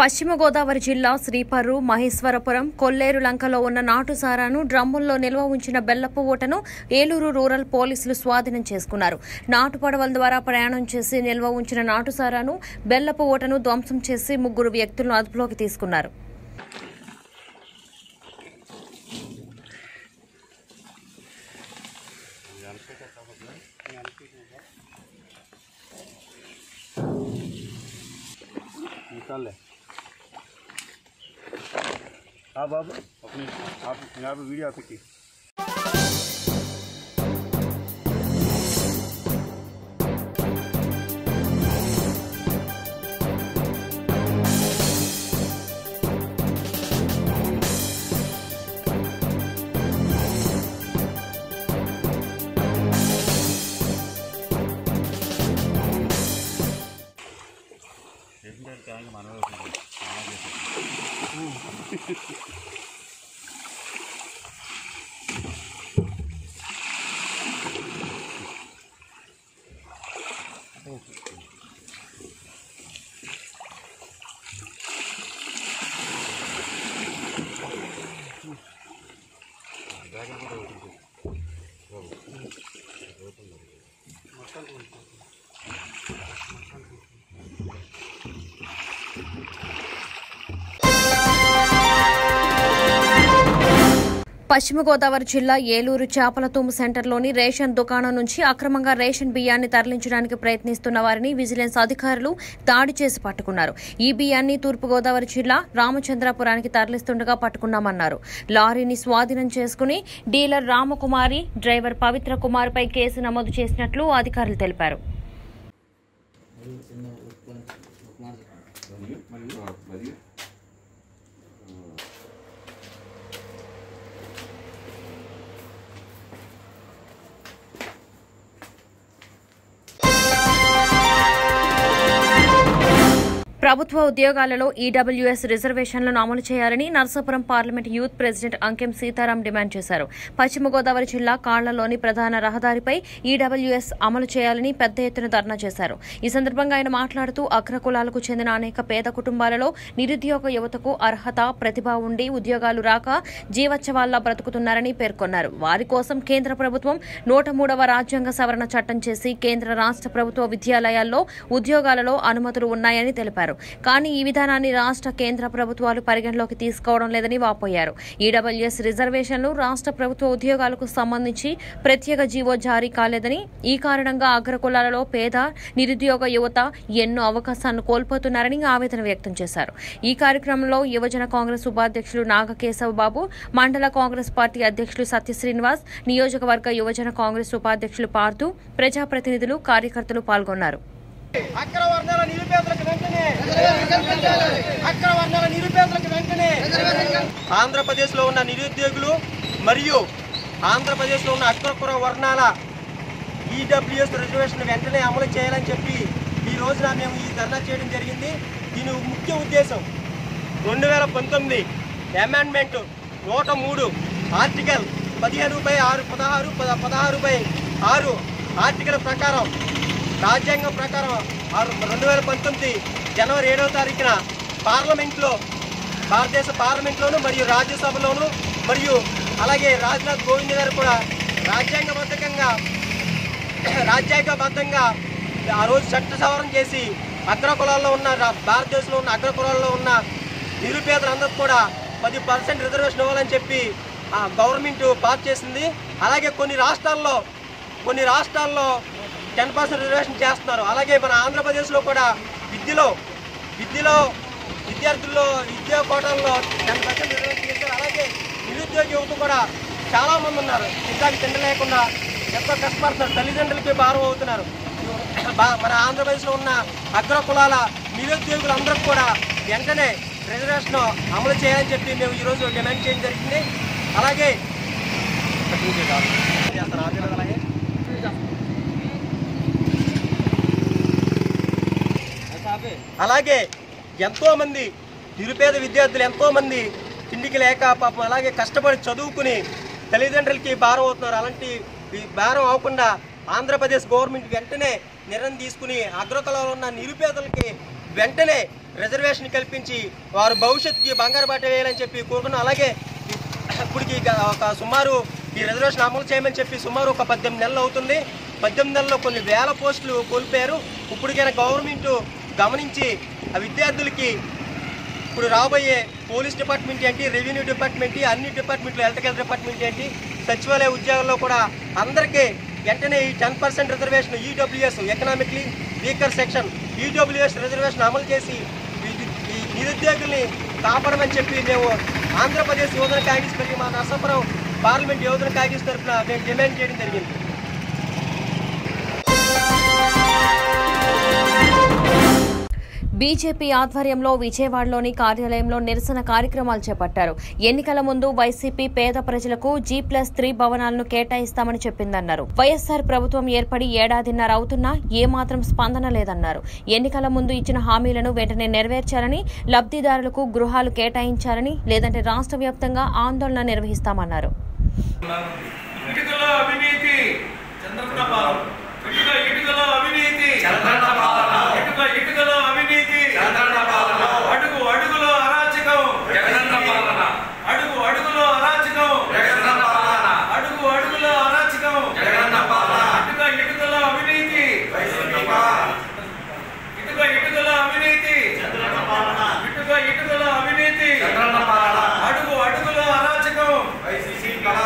పశ్చిమ గోదావరి జిల్లా శ్రీపర్రు మహేశ్వరపురం కొల్లేరు లంకలో ఉన్న నాటు సారాను డ్రమ్ముల్లో నిల్వ ఉంచిన బెల్లపు ఊటను ఏలూరు రూరల్ పోలీసులు స్వాధీనం చేసుకున్నారు నాటు పడవల ద్వారా ప్రయాణం చేసి నిల్వ ఉంచిన నాటు సారాను బెల్లపు ఊటను ధ్వంసం చేసి ముగ్గురు వ్యక్తులను అదుపులోకి తీసుకున్నారు निकाल ले हाँ बाबू अपनी आप यहाँ पे वीडियो आपकी పశ్చిమ గోదావరి జిల్లా ఏలూరు చేపల తూము సెంటర్లోని రేషన్ దుకాణం నుంచి అక్రమంగా రేషన్ బియ్యాన్ని తరలించడానికి ప్రయత్నిస్తున్న వారిని విజిలెన్స్ అధికారులు దాడి చేసి పట్టుకున్నారు ఈ బియ్యాన్ని తూర్పుగోదావరి జిల్లా రామచంద్రపురానికి తరలిస్తుండగా పట్టుకున్నామన్నారు లారీని స్వాధీనం చేసుకుని డీలర్ రామకుమారి డ్రైవర్ పవిత్ర కుమార్పై కేసు నమోదు చేసినట్లు అధికారులు తెలిపారు ప్రభుత్వ ఉద్యోగాలలో ఈడబ్ల్యూఎస్ రిజర్వేషన్లను అమలు చేయాలని Narsapuram parliament youth president Ankem Sitaram demand చేశారు పశ్చిమ గోదావరి జిల్లా కాళ్లలోని ప్రధాన రహదారిపై ఈడబ్ల్యూఎస్ అమలు చేయాలని పెద్ద ఎత్తున ధర్నా చేశారు ఈ సందర్భంగా ఆయన మాట్లాడుతూ అగ్రకులాలకు చెందిన అనేక పేద కుటుంబాలలో నిరుద్యోగ యువతకు అర్హత ప్రతిభ ఉండి ఉద్యోగాలు రాక జీవచ్చవాల్లా బ్రతుకుతున్నారని పేర్కొన్నారు వారి కోసం కేంద్ర ప్రభుత్వం నూట మూడవ రాజ్యాంగ సవరణ చట్టం చేసి కేంద్ర రాష్ట్ర ప్రభుత్వ విద్యాలయాల్లో ఉద్యోగాలలో అనుమతులు ఉన్నాయని తెలిపారు కానీ ఈ విధానాన్ని రాష్ట్ర కేంద్ర ప్రభుత్వాలు పరిగణలోకి తీసుకోవడం లేదని వాపోయారు ఈడబ్ల్యూఎస్ రిజర్వేషన్లు రాష్ట్ర ప్రభుత్వ ఉద్యోగాలకు సంబంధించి ప్రత్యేక జీవో జారీ కాలేదని ఈ కారణంగా అగ్రకులాలలో పేద నిరుద్యోగ యువత ఎన్నో అవకాశాలను కోల్పోతున్నారని ఆవేదన వ్యక్తం చేశారు ఈ కార్యక్రమంలో యువజన కాంగ్రెస్ ఉపాధ్యక్షులు నాగకేశవ బాబు మండల కాంగ్రెస్ పార్టీ అధ్యక్షులు సత్య శ్రీనివాస్ నియోజకవర్గ యువజన కాంగ్రెస్ ఉపాధ్యక్షులు పార్థు ప్రజాప్రతినిధులు కార్యకర్తలు పాల్గొన్నారు అగ్రవర్ణాల నిరుపేదలకు వెంటనే అగ్రవర్ణాల నిరుపేదలకు వెంటనే ఆంధ్రప్రదేశ్ లో ఉన్న నిరుద్యోగులు మరియు ఆంధ్రప్రదేశ్ లో ఉన్న అగ్రకుర వర్ణాల ఈడబ్ల్యూఎస్ రిజర్వేషన్ వెంటనే అమలు చేయాలని చెప్పి ఈ రోజున మేము ఈ ధర్నా చేయడం జరిగింది దీని ముఖ్య ఉద్దేశం రెండు వేల పంతొమ్మిది అమెండ్మెంట్ నూట మూడు ఆర్టికల్ పదిహేను బై ఆరు పదహారు పద పదహారు బై ఆరు ఆర్టికల్ ప్రకారం రాజ్యాంగం ప్రకారం ఆరు రెండు వేల పంతొమ్మిది జనవరి ఏడవ తారీఖున పార్లమెంట్లో భారతదేశ పార్లమెంట్లోను మరియు రాజ్యసభలోను మరియు అలాగే రాజ్నాథ్ కోవింద్ గారు కూడా రాజ్యాంగబద్ధంగా రాజ్యాంగబద్ధంగా ఆ రోజు చట్ట సవరణ చేసి అగ్ర కులాల్లో ఉన్న రా- భారతదేశంలో ఉన్న అగ్ర కులాల్లో ఉన్న నిరుపేదలందరూ కూడా పది పర్సెంట్ రిజర్వేషన్ ఇవ్వాలని చెప్పి ఆ గవర్నమెంట్ పాస్ చేసింది అలాగే కొన్ని రాష్ట్రాల్లో కొన్ని రాష్ట్రాల్లో టెన్ పర్సెంట్ రిజర్వేషన్ చేస్తున్నారు అలాగే మన ఆంధ్రప్రదేశ్లో కూడా విద్యలో విద్యలో విద్యార్థుల్లో విద్యా కోటాల్లో టెన్ పర్సెంట్ రిజర్వేషన్ చేశారు అలాగే నిరుద్యోగ యువత కూడా చాలా మంది ఉన్నారు తింటానికి తిండి లేకుండా ఎంతో కష్టపడుతున్నారు తల్లిదండ్రులకి భారం అవుతున్నారు బా- మన ఆంధ్రప్రదేశ్లో ఉన్న అగ్ర కులాల నిరుద్యోగులందరూ కూడా వెంటనే రిజర్వేషన్ అమలు చేయాలని చెప్పి మేము ఈరోజు డిమాండ్ చేయడం జరిగింది అలాగే చేస్తాను, ఆపేయలేదు అలాగే అలాగే ఎంతో మంది నిరుపేద విద్యార్థులు ఎంతో మంది తిండికి లేక పాపం అలాగే కష్టపడి చదువుకుని తల్లిదండ్రులకి భారం అవుతున్నారు అలాంటి ఈ భారం అవ్వకుండా ఆంధ్రప్రదేశ్ గవర్నమెంట్ వెంటనే నిర్ణయం తీసుకుని అగ్రకులంలో ఉన్న నిరుపేదలకి వెంటనే రిజర్వేషన్ కల్పించి వారు భవిష్యత్తుకి బంగారు బాట వేయాలని చెప్పి కోరుకున్నాం అలాగే ఇప్పటికి గ- ఒక సుమారు ఈ రిజర్వేషన్ అమలు చేయమని చెప్పి సుమారు ఒక పద్దెనిమిది నెలలు అవుతుంది పద్దెనిమిది నెలల్లో కొన్ని వేల పోస్టులు కోల్పోయారు ఇప్పటికైనా గవర్నమెంట్ గమనించి ఆ విద్యార్థులకి ఇప్పుడు రాబోయే పోలీస్ డిపార్ట్మెంట్ ఏంటి రెవెన్యూ డిపార్ట్మెంట్ అన్ని డిపార్ట్మెంట్లు హెల్త్ కేర్ డిపార్ట్మెంట్ ఏంటి సచివాలయ ఉద్యోగాల్లో కూడా అందరికీ వెంటనే ఈ ten percent reservation EWS economically weaker section EWS reservation అమలు చేసి ఈ- ఈ నిరుద్యోగుల్ని కాపాడమని చెప్పి మేము ఆంధ్రప్రదేశ్ యువజన కాంగ్రెస్ పార్టీ మా నరసాపురం పార్లమెంట్ యువజన కాంగ్రెస్ తరఫున మేము డిమాండ్ చేయడం జరిగింది బీజేపీ ఆధ్వర్యంలో విజయవాడలోని కార్యాలయంలో నిరసన కార్యక్రమాలు చేపట్టారు ఎన్నికల ముందు వైసీపీ పేద ప్రజలకు జీ ప్లస్ త్రీ భవనాలను కేటాయిస్తామని చెప్పిందన్నారు వైఎస్సార్ ప్రభుత్వం ఏర్పడి ఏడాదిన్నర అవుతున్నా ఏమాత్రం స్పందన లేదన్నారు ఎన్నికల ముందు ఇచ్చిన హామీలను వెంటనే నెరవేర్చాలని లబ్ధిదారులకు గృహాలు కేటాయించాలని లేదంటే రాష్ట్ర వ్యాప్తంగా ఆందోళన నిర్వహిస్తామన్నారు ఇటుకల అవినీతి చంద్రన్న పాలన ఇటుక ఇటుకల అవినీతి చంద్రన్న పాలన ఇటుక ఇటుకల అవినీతి చంద్రన్న పాలన అడుగు అడుగులో అరాచకం జగనన్న పాలన అడుగు అడుగులో అరాచకం జగనన్న పాలన అడుగు అడుగులో అరాచకం జగనన్న పాలన ఇటుక ఇటుకల అవినీతి ఇటుక ఇటుకల అవినీతి చంద్రన్న పాలన ఇటుక ఇటుకల అవినీతి చంద్రన్న పాలన అడుగు అడుగులో అరాచకం వైసీపీ కళ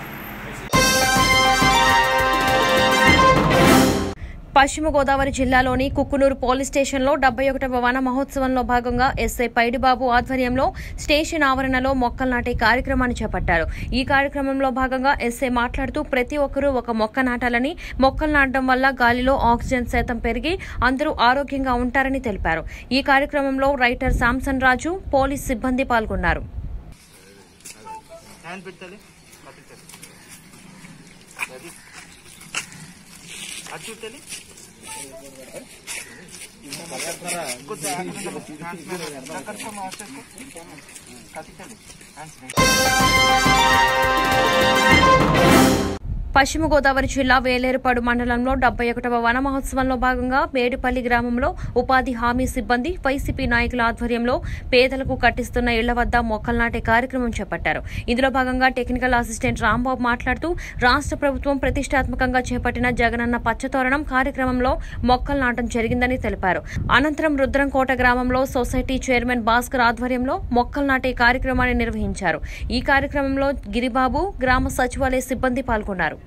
పశ్చిమ గోదావరి జిల్లాలోని కుక్కునూరు పోలీస్ స్టేషన్లో డెబ్బై ఒకటవ వన మహోత్సవంలో భాగంగా ఎస్ఐ పైడిబాబు ఆధ్వర్యంలో స్టేషన్ ఆవరణలో మొక్కలు నాటే కార్యక్రమాన్ని చేపట్టారు ఈ కార్యక్రమంలో భాగంగా ఎస్ఐ మాట్లాడుతూ ప్రతి ఒక్కరూ ఒక మొక్క నాటాలని మొక్కలు నాటడం వల్ల గాలిలో ఆక్సిజన్ శాతం పెరిగి అందరూ ఆరోగ్యంగా ఉంటారని తెలిపారు ఈ కార్యక్రమంలో రైటర్ శాంసన్ రాజు పోలీస్ సిబ్బంది పాల్గొన్నారు పశ్చిమ గోదావరి జిల్లా వేలేరుపాడు మండలంలో డెబ్బై ఒకటవ వన మహోత్సవంలో భాగంగా మేడిపల్లి గ్రామంలో ఉపాధి హామీ సిబ్బంది వైసీపీ నాయకుల ఆధ్వర్యంలో పేదలకు కట్టిస్తున్న ఇళ్ల వద్ద మొక్కలు నాటే కార్యక్రమం చేపట్టారు ఇందులో భాగంగా టెక్నికల్ అసిస్టెంట్ రాంబాబు మాట్లాడుతూ రాష్ట్ర ప్రభుత్వం ప్రతిష్టాత్మకంగా చేపట్టిన జగనన్న పచ్చతోరణం కార్యక్రమంలో మొక్కలు నాటడం జరిగిందని తెలిపారు అనంతరం రుద్రంకోట గ్రామంలో సొసైటీ చైర్మన్ భాస్కర్ ఆధ్వర్యంలో మొక్కలు నాటే కార్యక్రమాన్ని నిర్వహించారు ఈ కార్యక్రమంలో గిరిబాబు గ్రామ సచివాలయ సిబ్బంది పాల్గొన్నారు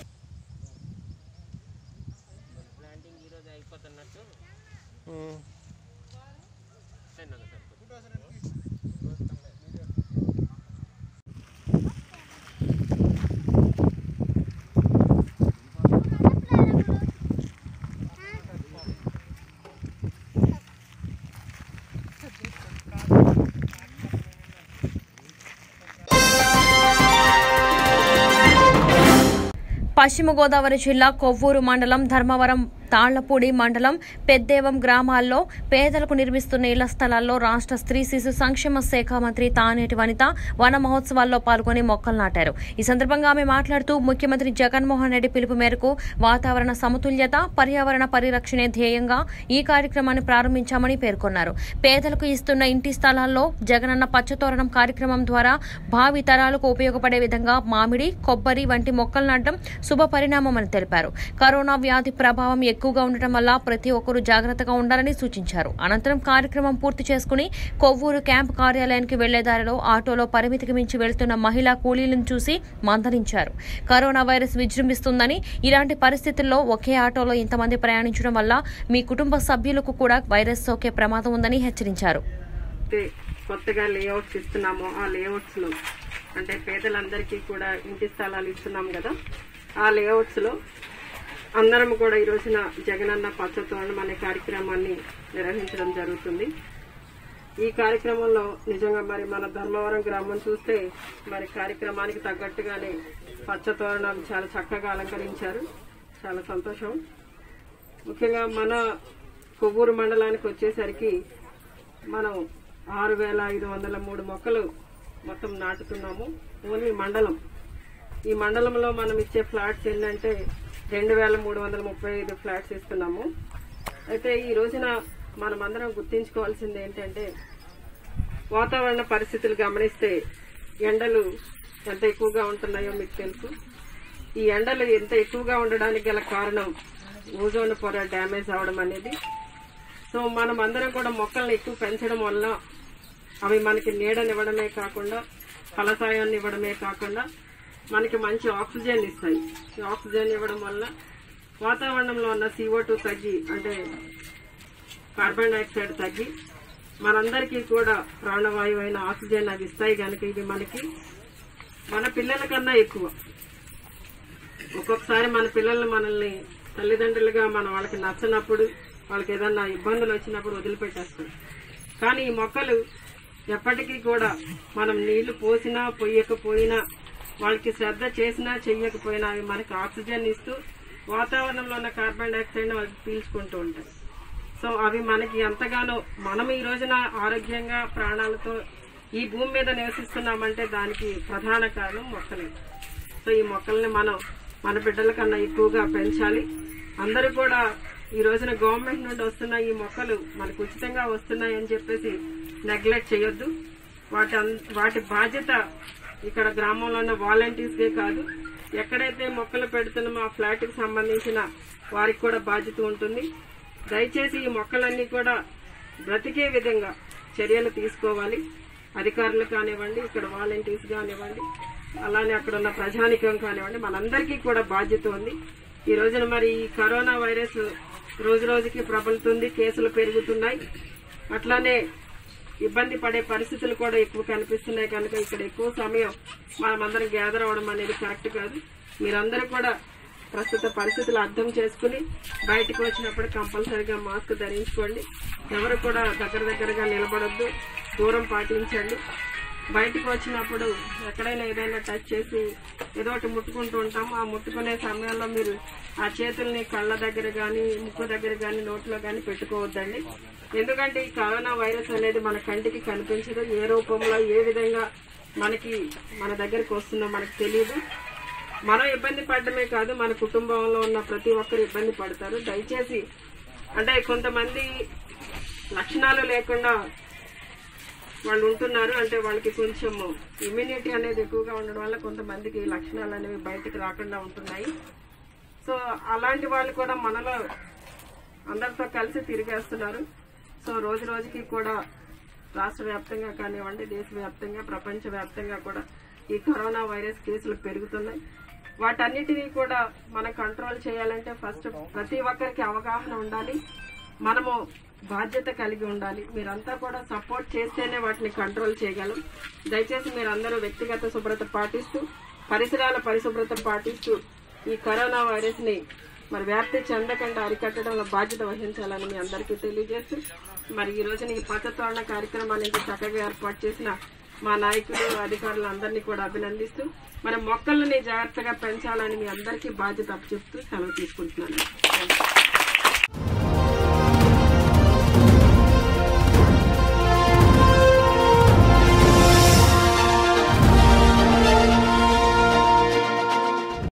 పశ్చిమ గోదావరి జిల్లా కొవ్వూరు మండలం ధర్మవరం తాళ్లపూడి మండలం పెద్దేవం గ్రామాల్లో పేదలకు నిర్మిస్తున్న ఇళ్ల స్థలాల్లో రాష్ట్ర స్త్రీ శిశు సంక్షేమ శాఖ మంత్రి తానేటి వనిత వన మహోత్సవాల్లో పాల్గొని మొక్కలు నాటారు ఈ సందర్భంగా ఆమె మాట్లాడుతూ ముఖ్యమంత్రి జగన్మోహన్ రెడ్డి పిలుపు మేరకు వాతావరణ సమతుల్యత పర్యావరణ పరిరక్షణే ధ్యేయంగా ఈ కార్యక్రమాన్ని ప్రారంభించామని పేర్కొన్నారు పేదలకు ఇస్తున్న ఇంటి స్థలాల్లో జగనన్న పచ్చతోరణం కార్యక్రమం ద్వారా భావి తరాలకు ఉపయోగపడే విధంగా మామిడి కొబ్బరి వంటి మొక్కలు నాటడం శుభ పరిణామమని తెలిపారు కరోనా వ్యాధి ప్రభావం ఎక్కువగా ఉండటం వల్ల ప్రతి ఒక్కరూ జాగ్రత్తగా ఉండాలని సూచించారు అనంతరం కార్యక్రమం పూర్తి చేసుకుని కొవ్వూరు క్యాంప్ కార్యాలయానికి వెళ్లే దారిలో ఆటోలో పరిమితికి మించి వెళ్తున్న మహిళా కూలీలను చూసి మందలించారు కరోనా వైరస్ విజృంభిస్తుందని ఇలాంటి పరిస్థితుల్లో ఒకే ఆటోలో ఇంతమంది ప్రయాణించడం వల్ల మీ కుటుంబ సభ్యులకు కూడా వైరస్ సోకే ప్రమాదం ఉందని హెచ్చరించారు అయితే కొత్తగా లేఅవుట్స్ ఇస్తున్నామో ఆ లేఅవుట్స్ లో అంటే పేదలందరికీ కూడా ఇంటి స్థలాలు ఇస్తున్నాం కదా ఆ లేఅవుట్స్ లో అందరం కూడా ఈ రోజున జగనన్న పచ్చతోరణం అనే కార్యక్రమాన్ని నిర్వహించడం జరుగుతుంది ఈ కార్యక్రమంలో నిజంగా మరి మన ధర్మవరం గ్రామం చూస్తే మరి కార్యక్రమానికి తగ్గట్టుగానే పచ్చతోరణాలు చాలా చక్కగా అలంకరించారు చాలా సంతోషం ముఖ్యంగా మన కొవ్వూరు మండలానికి వచ్చేసరికి మనం ఆరు వేల ఐదు వందల మూడు మొక్కలు మొత్తం నాటుతున్నాము ఓన్లీ మండలం ఈ మండలంలో మనం ఇచ్చే ఫ్లాట్స్ ఏంటంటే రెండు వేల మూడు వందల ముప్పై ఐదు ఫ్లాట్స్ ఇస్తున్నాము అయితే ఈ రోజున మనమందరం గుర్తించుకోవాల్సింది ఏంటంటే వాతావరణ పరిస్థితులు గమనిస్తే ఎండలు ఎంత ఎక్కువగా ఉంటున్నాయో మీకు తెలుసు ఈ ఎండలు ఎంత ఎక్కువగా ఉండడానికి గల కారణం ఓజోన్ పొర డ్యామేజ్ అవడం అనేది సో మనం అందరం కూడా మొక్కల్ని ఎక్కువ పెంచడం వల్ల అవి మనకి నీడనివ్వడమే కాకుండా ఫలసాయాన్ని ఇవ్వడమే కాకుండా మనకి మంచి ఆక్సిజన్ ఇస్తాయి ఈ ఆక్సిజన్ ఇవ్వడం వల్ల వాతావరణంలో ఉన్న సిఓ తగ్గి అంటే కార్బన్ డైఆక్సైడ్ తగ్గి మనందరికీ కూడా ప్రాణవాయువు అయిన ఆక్సిజన్ అవి ఇస్తాయి కనుక ఇది మనకి మన పిల్లల కన్నా ఎక్కువ ఒక్కొక్కసారి మన పిల్లల్ని మనల్ని తల్లిదండ్రులుగా మనం వాళ్ళకి నచ్చనప్పుడు వాళ్ళకి ఏదన్నా ఇబ్బందులు వచ్చినప్పుడు వదిలిపెట్టేస్తాం కానీ ఈ మొక్కలు ఎప్పటికీ కూడా మనం నీళ్లు పోసినా పొయ్యకపోయినా వాళ్ళకి శ్రద్ధ చేసినా చెయ్యకపోయినా అవి మనకి ఆక్సిజన్ ఇస్తూ వాతావరణంలో ఉన్న కార్బన్ డైఆక్సైడ్ వాళ్ళకి పీల్చుకుంటూ ఉంటాయి సో అవి మనకి ఎంతగానో మనం ఈ రోజున ఆరోగ్యంగా ప్రాణాలతో ఈ భూమి మీద నివసిస్తున్నామంటే దానికి ప్రధాన కారణం మొక్కలే సో ఈ మొక్కల్ని మనం మన బిడ్డల కన్నా ఎక్కువగా పెంచాలి అందరూ కూడా ఈ రోజున గవర్నమెంట్ నుండి వస్తున్న ఈ మొక్కలు మనకు ఉచితంగా వస్తున్నాయి అని చెప్పేసి నెగ్లెక్ట్ చేయొద్దు వాటి అన్- వాటి బాధ్యత ఇక్కడ గ్రామంలో ఉన్న వాలంటీర్స్కే కాదు ఎక్కడైతే మొక్కలు పెడుతున్నామో ఆ ఫ్లాట్ కి సంబంధించిన వారికి కూడా బాధ్యత ఉంటుంది దయచేసి ఈ మొక్కలన్నీ కూడా బ్రతికే విధంగా చర్యలు తీసుకోవాలి అధికారులు కానివ్వండి ఇక్కడ వాలంటీర్స్ కానివ్వండి అలానే అక్కడ ఉన్న ప్రజానికం కానివ్వండి మనందరికీ కూడా బాధ్యత ఉంది ఈ రోజున మరి ఈ కరోనా వైరస్ రోజు రోజుకి ప్రబలుతుంది కేసులు పెరుగుతున్నాయి అట్లానే ఇబ్బంది పడే పరిస్థితులు కూడా ఎక్కువ కనిపిస్తున్నాయి కనుక ఇక్కడ ఎక్కువ సమయం మనమందరం గ్యాదర్ అవ్వడం అనేది కరెక్ట్ కాదు మీరందరూ కూడా ప్రస్తుత పరిస్థితులు అర్థం చేసుకుని బయటకు వచ్చినప్పుడు కంపల్సరీగా మాస్క్ ధరించుకోండి ఎవరు కూడా దగ్గర దగ్గరగా నిలబడొద్దు దూరం పాటించండి బయటకు వచ్చినప్పుడు ఎక్కడైనా ఏదైనా టచ్ చేసి ఏదో ఒకటి ముట్టుకుంటూ ఉంటాం ఆ ముట్టుకునే సమయంలో మీరు ఆ చేతుల్ని కళ్ళ దగ్గర కానీ ముక్కు దగ్గర కానీ నోట్లో కానీ పెట్టుకోవద్దండి ఎందుకంటే ఈ కరోనా వైరస్ అనేది మన కంటికి కనిపించదు ఏ రూపంలో ఏ విధంగా మనకి మన దగ్గరికి వస్తుందో మనకు తెలియదు మనం ఇబ్బంది పడడమే కాదు మన కుటుంబంలో ఉన్న ప్రతి ఒక్కరు ఇబ్బంది పడతారు దయచేసి అంటే కొంతమంది లక్షణాలు లేకుండా వాళ్ళు ఉంటున్నారు అంటే వాళ్ళకి కొంచెం ఇమ్యూనిటీ అనేది ఎక్కువగా ఉండడం వల్ల కొంతమందికి ఈ లక్షణాలు అనేవి బయటకు రాకుండా ఉంటున్నాయి సో అలాంటి వాళ్ళు కూడా మనలో అందరితో కలిసి తిరిగేస్తున్నారు సో రోజు రోజుకి కూడా రాష్ట్ర వ్యాప్తంగా కానివ్వండి దేశవ్యాప్తంగా ప్రపంచ వ్యాప్తంగా కూడా ఈ కరోనా వైరస్ కేసులు పెరుగుతున్నాయి వాటన్నిటినీ కూడా మనం కంట్రోల్ చేయాలంటే ఫస్ట్ ప్రతి ఒక్కరికి అవగాహన ఉండాలి మనము బాధ్యత కలిగి ఉండాలి మీరంతా కూడా సపోర్ట్ చేస్తేనే వాటిని కంట్రోల్ చేయగలం దయచేసి మీరందరూ వ్యక్తిగత శుభ్రత పాటిస్తూ పరిసరాల పరిశుభ్రత పాటిస్తూ ఈ కరోనా వైరస్ ని మరి వ్యాప్తి చెందకుండా అరికట్టడంలో బాధ్యత వహించాలని మీ అందరికీ తెలియజేస్తూ మరి ఈ రోజున ఈ పచ్చతోరణ కార్యక్రమాన్ని ఇంత చక్కగా ఏర్పాటు చేసిన మా నాయకులు అధికారులు అందరినీ కూడా అభినందిస్తూ మన మొక్కలని జాగ్రత్తగా పెంచాలని మీ అందరికీ బాధ్యత అప్పచెప్తూ సెలవు తీసుకుంటున్నాను